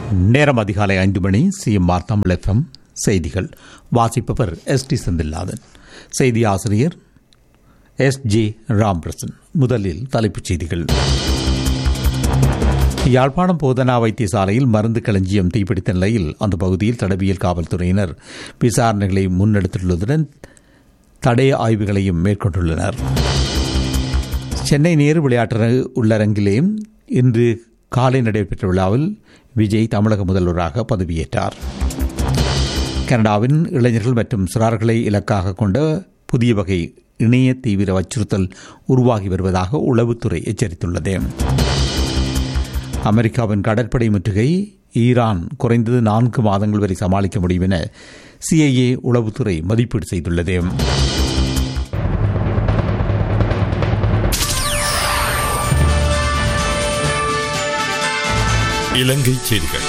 நேரம் அதிகாலை ஐந்து மணி சிஎம்ஆர் தமிழ் எஃப்எம் செய்திகள் வாசிப்பவர் எஸ் டி செந்தில்நாதன் செய்தி ஆசிரியர் எஸ் ஜே ராம்பிரசன் முதலில் தலைப்புச் செய்திகள் யாழ்ப்பாணம் போதனா வைத்தியசாலையில் மருந்து களஞ்சியம் தீப்பிடித்த நிலையில் அந்த பகுதியில் தடவியல் காவல்துறையினர் விசாரணைகளை முன்னெடுத்துள்ளதுடன் தடய ஆய்வுகளையும் மேற்கொண்டுள்ளனர் சென்னை நேரு விளையாட்டு உள்ளரங்கிலே இன்று காலை நடைபெற்ற விழாவில் விஜய் தமிழக முதல்வராக பதவியேற்றார் கனடாவின் இளைஞர்கள் மற்றும் சிறார்களை இலக்காக கொண்ட புதிய வகை இணைய தீவிர அச்சுறுத்தல் உருவாகி வருவதாக உளவுத்துறை எச்சரித்துள்ளது அமெரிக்காவின் கடற்படை முற்றுகை ஈரான் குறைந்தது நான்கு மாதங்கள் வரை சமாளிக்க முடியும் என சிஐஏ உளவுத்துறை மதிப்பீடு செய்துள்ளது இலங்கை செய்திகள்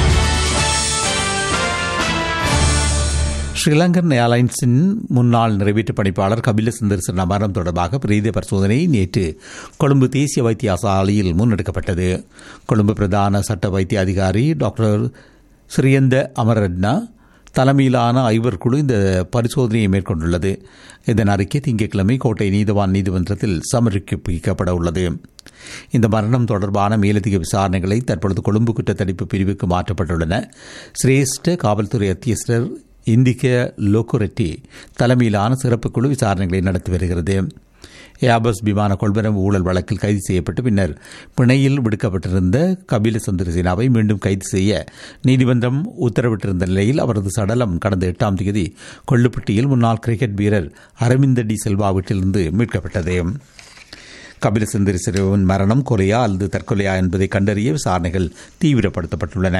ஸ்ரீலங்கன் ஏர்லைன்ஸின் முன்னாள் நிறைவேற்று பணிப்பாளர் கபில சுந்தர்சன் மரணம் தொடர்பாக பிரேத பரிசோதனை நேற்று கொழும்பு தேசிய வைத்தியசாலையில் முன்னெடுக்கப்பட்டது கொழும்பு பிரதான சட்ட வைத்திய அதிகாரி டாக்டர் ஸ்ரீயந்த அமரட்னா தலைமையிலான ஐவர் குழு இந்த பரிசோதனையை மேற்கொண்டுள்ளது இதன் அறிக்கை திங்கட்கிழமை கோட்டை நீதிவான் நீதிமன்றத்தில் சமர்ப்பிக்கப்பட உள்ளது இந்த மரணம் தொடர்பான மேலதிக விசாரணைகளை தற்பொழுது கொழும்பு குற்றத்தடுப்பு பிரிவுக்கு மாற்றப்பட்டுள்ளன சிரேஷ்ட காவல்துறை அத்தியஸ்டர் இந்திக லோக்குரெட்டி தலைமையிலான சிறப்பு குழு விசாரணைகளை நடத்தி வருகிறது ஏபஸ் விமான கொள்வனவு ஊழல் வழக்கில் கைது செய்யப்பட்டு பின்னர் பிணையில் விடுக்கப்பட்டிருந்த கபில சந்திரசேனாவை மீண்டும் கைது செய்ய நீதிமன்றம் உத்தரவிட்டிருந்த நிலையில் அவரது சடலம் கடந்த எட்டாம் தேதி கொள்ளுப்பட்டியில் முன்னாள் கிரிக்கெட் வீரர் அரவிந்த டி செல்வா வீட்டிலிருந்து மீட்கப்பட்டது கபில சந்திரசேனாவின் மரணம் கொலையா அல்லது தற்கொலையா என்பதை கண்டறிய விசாரணைகள் தீவிரப்படுத்தப்பட்டுள்ளன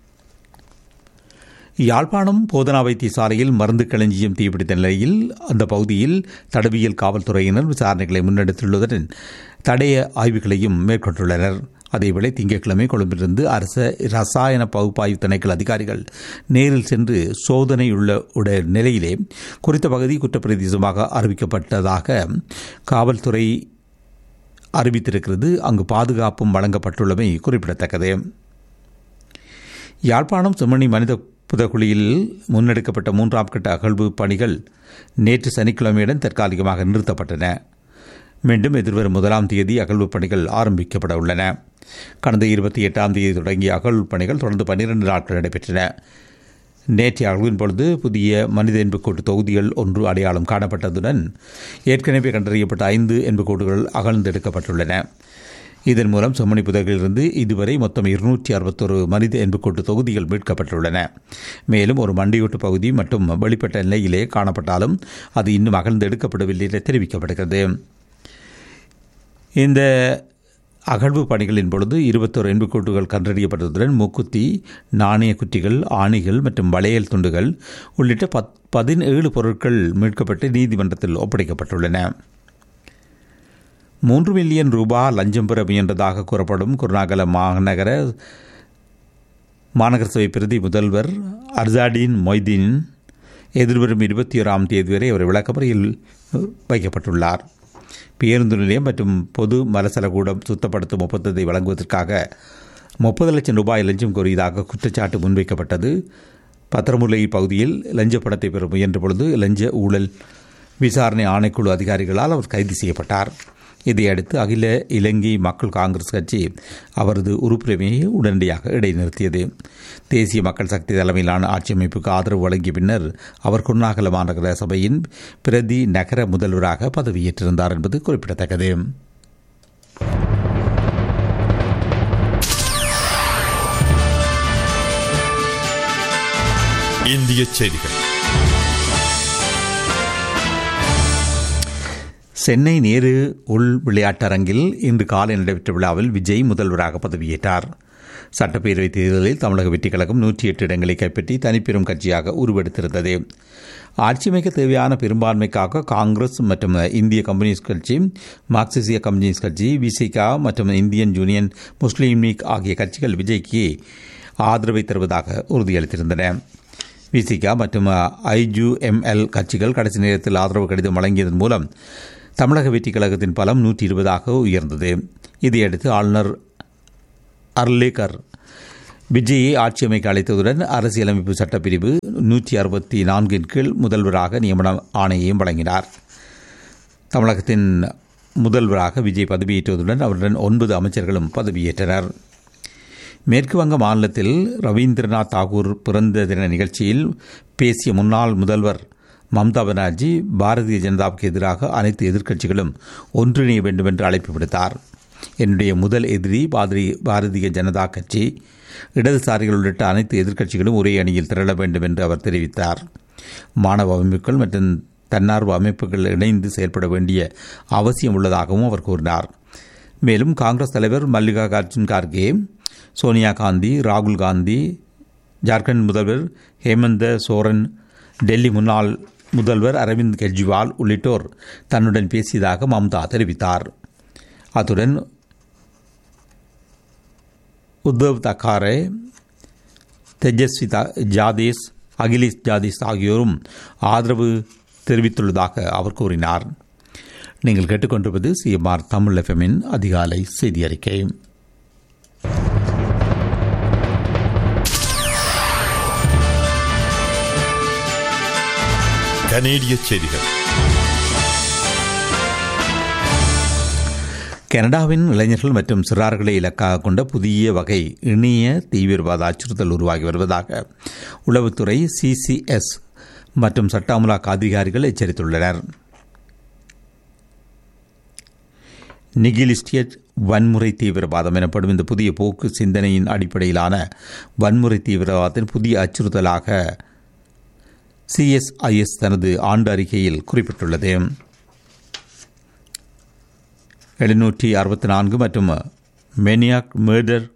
யாழ்ப்பாணம் போதனா வைத்தியசாலையில் மருந்து களஞ்சியம் தீப்பிடித்த நிலையில் அந்த பகுதியில் தடவியல் காவல்துறையினர் விசாரணைகளை முன்னெடுத்துள்ளதுடன் தடய ஆய்வுகளையும் மேற்கொண்டுள்ளனர் அதேவேளை திங்கட்கிழமை கொழும்பிலிருந்து அரச ரசாயன பகுப்பாய்வு திணைக்கள் அதிகாரிகள் நேரில் சென்று சோதனையுள்ள உடைய நிலையிலே குறித்த பகுதி குற்றப்பிரதேசமாக அறிவிக்கப்பட்டதாக காவல்துறை அறிவித்திருக்கிறது அங்கு பாதுகாப்பும் வழங்கப்பட்டுள்ளமை குறிப்பிடத்தக்கது யாழ்ப்பாணம் செம்மணி மனித புதக்குழியில் முன்னெடுக்கப்பட்ட மூன்றாம் கட்ட அகழ்வு பணிகள் நேற்று சனிக்கிழமையுடன் தற்காலிகமாக நிறுத்தப்பட்டன மீண்டும் எதிர்வரும் முதலாம் தேதி அகழ்வு பணிகள் ஆரம்பிக்கப்பட உள்ளன கடந்த இருபத்தி எட்டாம் தேதி தொடங்கிய அகழ்வு பணிகள் தொடர்ந்து பன்னிரண்டு நாட்கள் நடைபெற்றன நேற்றைய அகழ்வின் பொழுது புதிய மனித எண்புக்கூட்டு தொகுதிகள் ஒன்று அடையாளம் காணப்பட்டதுடன் ஏற்கனவே கண்டறியப்பட்ட ஐந்து எண்புக்கூட்டுகள் அகழ்ந்தெடுக்கப்பட்டுள்ளன இதன் மூலம் செம்மணி புதர்களிலிருந்து இதுவரை மொத்தம் இருநூற்றி அறுபத்தொரு மனித எண்புக்கூட்டு தொகுதிகள் மீட்கப்பட்டுள்ளன மேலும் ஒரு மண்டியூட்டு பகுதி மற்றும் வெளிப்பட்ட நிலையிலே காணப்பட்டாலும் அது இன்னும் அகழ்ந்து எடுக்கப்படவில்லை என தெரிவிக்கப்படுகிறது இந்த அகழ்வு பணிகளின் பொழுது இருபத்தோரு எண்புக்கூட்டுகள் கண்டறியப்பட்டதுடன் மூக்குத்தி நாணய குட்டிகள் ஆணிகள் மற்றும் வளையல் துண்டுகள் உள்ளிட்ட பத் பதினேழு பொருட்கள் மீட்கப்பட்டு நீதிமன்றத்தில் ஒப்படைக்கப்பட்டுள்ளன மூன்று மில்லியன் ரூபாய் லஞ்சம் பெற முயன்றதாக கூறப்படும் குருநாகல மாநகர மாநகர சபை பிரதி முதல்வர் அர்சாடின் மொய்தீன் எதிர்வரும் இருபத்தி ஓராம் தேதி வரை அவர் விளக்கமறையில் வைக்கப்பட்டுள்ளார் பேருந்து நிலையம் மற்றும் பொது மலசலகூடம் சுத்தப்படுத்தும் ஒப்பந்தத்தை வழங்குவதற்காக முப்பது லட்சம் ரூபாய் லஞ்சம் கோரியதாக குற்றச்சாட்டு முன்வைக்கப்பட்டது பத்திரமுலை பகுதியில் லஞ்ச பணத்தை பெற முயன்ற பொழுது லஞ்ச ஊழல் விசாரணை ஆணைக்குழு அதிகாரிகளால் அவர் கைது செய்யப்பட்டார் இதையடுத்து அகில இலங்கை மக்கள் காங்கிரஸ் கட்சி அவரது உறுப்புரிமையை உடனடியாக இடைநிறுத்தியது தேசிய மக்கள் சக்தி தலைமையிலான ஆட்சி அமைப்புக்கு ஆதரவு வழங்கிய பின்னர் அவர் குருநாகல மாநகர சபையின் பிரதி நகர முதல்வராக பதவியேற்றிருந்தார் என்பது குறிப்பிடத்தக்கது இந்திய செய்திகள் சென்னை நேரு உள் விளையாட்டரங்கில் இன்று காலை நடைபெற்ற விழாவில் விஜய் முதல்வராக பதவியேற்றார் சட்டப்பேரவைத் தேர்தலில் தமிழக வெற்றிக் கழகம் நூற்றி எட்டு இடங்களை கைப்பற்றி தனிப்பெரும் கட்சியாக உருவெடுத்திருந்தது ஆட்சியமைக்க தேவையான பெரும்பான்மைக்காக காங்கிரஸ் மற்றும் இந்திய கம்யூனிஸ்ட் கட்சி மார்க்சிசிய கம்யூனிஸ்ட் கட்சி விசிகா மற்றும் இந்தியன் யூனியன் முஸ்லீம் லீக் ஆகிய கட்சிகள் விஜய்க்கு ஆதரவை தருவதாக உறுதியளித்திருந்தன விசிகா மற்றும் ஐஜூஎம்எல் கட்சிகள் கடைசி நேரத்தில் ஆதரவு கடிதம் வழங்கியதன் மூலம் தமிழக வெற்றி கழகத்தின் பலம் நூற்றி இருபதாக உயர்ந்தது இதையடுத்து ஆளுநர் அர்லேக்கர் விஜயை ஆட்சி அமைக்க அழைத்ததுடன் அரசியலமைப்பு சட்டப்பிரிவு நூற்றி அறுபத்தி நான்கின் கீழ் முதல்வராக நியமன ஆணையையும் வழங்கினார் தமிழகத்தின் முதல்வராக விஜய் பதவியேற்றதுடன் அவருடன் ஒன்பது அமைச்சர்களும் பதவியேற்றனர் மேற்கு வங்க மாநிலத்தில் ரவீந்திரநாத் தாகூர் பிறந்த தின நிகழ்ச்சியில் பேசிய முன்னாள் முதல்வர் மம்தா பானர்ஜி பாரதிய ஜனதாவுக்கு எதிராக அனைத்து எதிர்க்கட்சிகளும் ஒன்றிணைய வேண்டும் என்று அழைப்பு விடுத்தார் என்னுடைய முதல் எதிரி பாரதி பாரதிய ஜனதா கட்சி இடதுசாரிகள் உள்ளிட்ட அனைத்து எதிர்க்கட்சிகளும் ஒரே அணியில் திரள வேண்டும் என்று அவர் தெரிவித்தார் மாணவ அமைப்புகள் மற்றும் தன்னார்வ அமைப்புகள் இணைந்து செயல்பட வேண்டிய அவசியம் உள்ளதாகவும் அவர் கூறினார் மேலும் காங்கிரஸ் தலைவர் மல்லிகார்ஜுன் கார்கே சோனியா காந்தி ராகுல் காந்தி ஜார்க்கண்ட் முதல்வர் ஹேமந்த சோரன் டெல்லி முன்னாள் முதல்வர் அரவிந்த் கெஜ்ரிவால் உள்ளிட்டோர் தன்னுடன் பேசியதாக மம்தா தெரிவித்தார் அத்துடன் உத்தவ் தக்காரே தேஜஸ்வி ஜாதேஷ் அகிலேஷ் ஜாதேஷ் ஆகியோரும் ஆதரவு தெரிவித்துள்ளதாக அவர் கூறினார் நீங்கள் கேட்டுக்கொண்டிருப்பது சிஎம்ஆர் தமிழ் எஃப்எம்மின் அதிகாலை செய்தி அறிக்கை கனேடிய செய்திகள் கனடாவின் இளைஞர்கள் மற்றும் சிறார்களை இலக்காக கொண்ட புதிய வகை இணைய தீவிரவாத அச்சுறுத்தல் உருவாகி வருவதாக உளவுத்துறை சிசிஎஸ் மற்றும் சட்ட அமலாக்க அதிகாரிகள் எச்சரித்துள்ளனர் நிகிலிஸ்டியட் வன்முறை தீவிரவாதம் எனப்படும் இந்த புதிய போக்கு சிந்தனையின் அடிப்படையிலான வன்முறை தீவிரவாதத்தின் புதிய அச்சுறுத்தலாக சிஎஸ்ஐஎஸ் தனது ஆண்டு அறிக்கையில் குறிப்பிட்டுள்ளது எழுநூற்றி அறுபத்தி நான்கு மற்றும் மெனியாக் மேர்டர்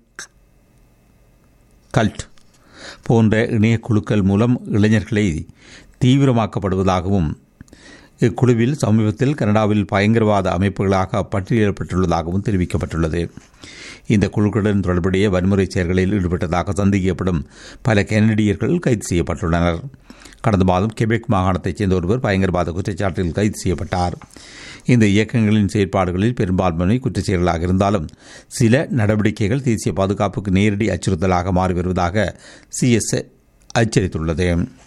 கல்ட் போன்ற இணைய குழுக்கள் மூலம் இளைஞர்களை தீவிரமாக்கப்படுவதாகவும் இக்குழுவில் சமீபத்தில் கனடாவில் பயங்கரவாத அமைப்புகளாக பட்டியலிடப்பட்டுள்ளதாகவும் தெரிவிக்கப்பட்டுள்ளது இந்த குழுக்களுடன் தொடர்புடைய வன்முறை செயல்களில் ஈடுபட்டதாக சந்தேகிக்கப்படும் பல கெனடியர்கள் கைது செய்யப்பட்டுள்ளனர் கடந்த மாதம் கெபெக் மாகாணத்தைச் சேர்ந்த ஒருவர் பயங்கரவாத குற்றச்சாட்டில் கைது செய்யப்பட்டார் இந்த இயக்கங்களின் செயற்பாடுகளில் பெரும்பான்மை குற்றச்செயல்களாக இருந்தாலும் சில நடவடிக்கைகள் தேசிய பாதுகாப்புக்கு நேரடி அச்சுறுத்தலாக மாறி வருவதாக சிஎஸ் எச்சரித்துள்ளது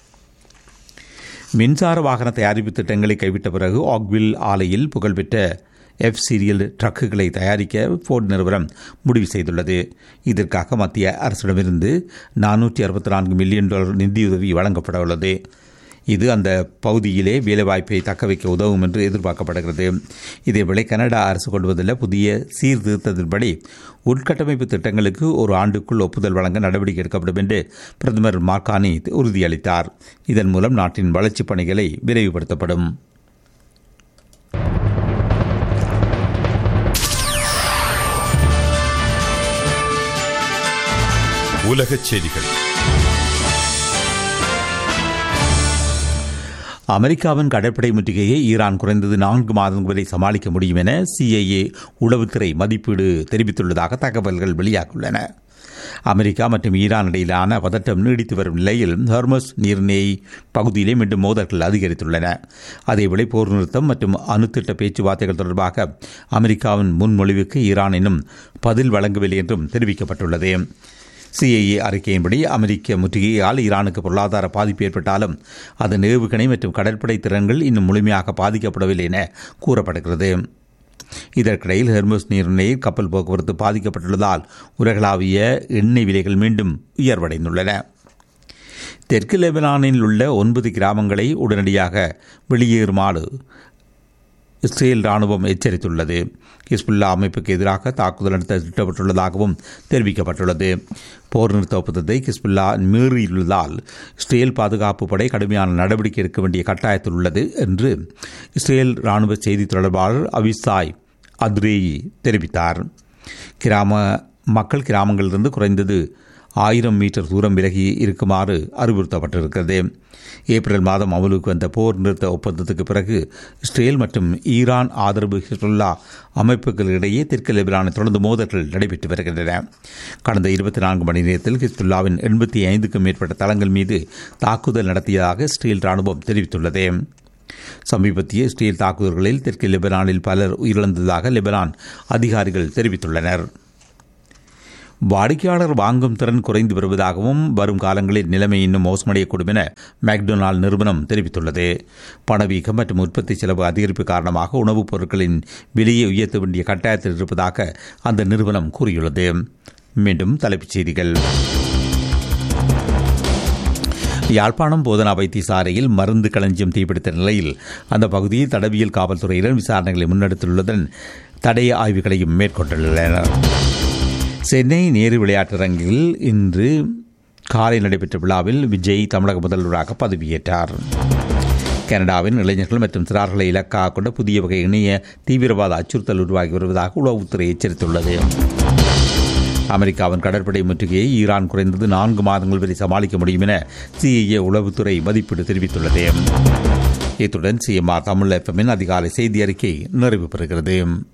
மின்சார வாகன தயாரிப்பு திட்டங்களை கைவிட்ட பிறகு ஆக்வில் ஆலையில் புகழ்பெற்ற எஃப் சீரியல் ட்ரக்குகளை தயாரிக்க ஃபோர்ட் நிறுவனம் முடிவு செய்துள்ளது இதற்காக மத்திய அரசிடமிருந்து நானூற்றி அறுபத்தி நான்கு மில்லியன் டாலர் நிதியுதவி வழங்கப்பட உள்ளது இது அந்த பகுதியிலே வேலைவாய்ப்பை தக்கவைக்க உதவும் என்று எதிர்பார்க்கப்படுகிறது இதேவேளை கனடா அரசு கொண்டு வந்துள்ள புதிய சீர்திருத்தத்தின்படி உட்கட்டமைப்பு திட்டங்களுக்கு ஒரு ஆண்டுக்குள் ஒப்புதல் வழங்க நடவடிக்கை எடுக்கப்படும் என்று பிரதமர் மார்கானி உறுதியளித்தார் இதன் மூலம் நாட்டின் வளர்ச்சிப் பணிகளை விரைவுபடுத்தப்படும் உலகச் செய்திகள் அமெரிக்காவின் கடற்படை முற்றுகையை ஈரான் குறைந்தது நான்கு மாதங்கள் வரை சமாளிக்க முடியும் என சிஐஏ உளவுத்துறை மதிப்பீடு தெரிவித்துள்ளதாக தகவல்கள் வெளியாகியுள்ளன அமெரிக்கா மற்றும் ஈரான் இடையிலான பதட்டம் நீடித்து வரும் நிலையில் ஹர்மஸ் நீர்நேய் பகுதியிலே மீண்டும் மோதல்கள் அதிகரித்துள்ளன அதேவேளை போர் நிறுத்தம் மற்றும் அணுத்திட்ட பேச்சுவார்த்தைகள் தொடர்பாக அமெரிக்காவின் முன்மொழிவுக்கு ஈரான் இன்னும் பதில் வழங்கவில்லை என்றும் தெரிவிக்கப்பட்டுள்ளது சிஐஏ அறிக்கையின்படி அமெரிக்க முற்றுகையால் ஈரானுக்கு பொருளாதார பாதிப்பு ஏற்பட்டாலும் அதன் ஏவுகணை மற்றும் கடற்படை திறன்கள் இன்னும் முழுமையாக பாதிக்கப்படவில்லை என கூறப்படுகிறது இதற்கிடையில் ஹெர்மோஸ் நீரிணையில் கப்பல் போக்குவரத்து பாதிக்கப்பட்டுள்ளதால் உலகளாவிய எண்ணெய் விலைகள் மீண்டும் உயர்வடைந்துள்ளன தெற்கு லெபனானில் உள்ள ஒன்பது கிராமங்களை உடனடியாக வெளியேறுமாறு இஸ்ரேல் ராணுவம் எச்சரித்துள்ளது ஹிஸ்புல்லா அமைப்புக்கு எதிராக தாக்குதல் நடத்த திட்டப்பட்டுள்ளதாகவும் தெரிவிக்கப்பட்டுள்ளது போர் நிறுத்த ஒப்பந்தத்தை ஹிஸ்புல்லா மீறியுள்ளதால் இஸ்ரேல் பாதுகாப்பு படை கடுமையான நடவடிக்கை எடுக்க வேண்டிய கட்டாயத்தில் உள்ளது என்று இஸ்ரேல் ராணுவ செய்தி தொடர்பாளர் அவிசாய் அத்ரேயி தெரிவித்தார் கிராம மக்கள் கிராமங்களிலிருந்து குறைந்தது ஆயிரம் மீட்டர் தூரம் விலகி இருக்குமாறு அறிவுறுத்தப்பட்டிருக்கிறது ஏப்ரல் மாதம் அமலுக்கு வந்த போர் நிறுத்த ஒப்பந்தத்துக்கு பிறகு இஸ்ரேல் மற்றும் ஈரான் ஆதரவு ஹிஸ்புல்லா அமைப்புகளிடையே தெற்கு லெபனானில் தொடர்ந்து மோதல்கள் நடைபெற்று வருகின்றன கடந்த இருபத்தி நான்கு மணி நேரத்தில் ஹிஸ்புல்லாவின் எண்பத்தி ஐந்துக்கும் மேற்பட்ட தளங்கள் மீது தாக்குதல் நடத்தியதாக இஸ்ரேல் ராணுவம் தெரிவித்துள்ளது சமீபத்திய இஸ்ரேல் தாக்குதல்களில் தெற்கு லெபனானில் பலர் உயிரிழந்ததாக லெபனான் அதிகாரிகள் தெரிவித்துள்ளனர் வாடிக்கையாளர் வாங்கும் திறன் குறைந்து வருவதாகவும் வரும் காலங்களில் நிலைமை இன்னும் மோசமடையக்கூடும் என மேக்டொனால்ட் நிறுவனம் தெரிவித்துள்ளது பணவீக்கம் மற்றும் உற்பத்தி செலவு அதிகரிப்பு காரணமாக உணவுப் பொருட்களின் விலையை உயர்த்த வேண்டிய கட்டாயத்தில் இருப்பதாக அந்த நிறுவனம் கூறியுள்ளது மீண்டும் தலைப்புச் செய்திகள் யாழ்ப்பாணம் போதனா வைத்தியசாலையில் மருந்து களஞ்சியம் தீப்பிடித்த நிலையில் அந்த பகுதியில் தடவியல் காவல்துறையினர் விசாரணைகளை முன்னெடுத்துள்ளதுடன் தடய ஆய்வுகளையும் மேற்கொண்டுள்ளனர் சென்னை நேரு விளையாட்டரங்கில் இன்று காலை நடைபெற்ற விழாவில் விஜய் தமிழக முதல்வராக பதவியேற்றார் கனடாவின் இளைஞர்கள் மற்றும் சிறார்களை இலக்காக கொண்ட புதிய வகை இணைய தீவிரவாத அச்சுறுத்தல் உருவாகி வருவதாக உளவுத்துறை எச்சரித்துள்ளது அமெரிக்காவின் கடற்படை முற்றுகையை ஈரான் குறைந்தது நான்கு மாதங்கள் வரை சமாளிக்க முடியும் என சிஐஏ உளவுத்துறை மதிப்பீடு தெரிவித்துள்ளது இத்துடன் சிஎம்ஆர் தமிழ் எஃப்எம்மின் அதிகாலை செய்தி அறிக்கை நிறைவு பெறுகிறது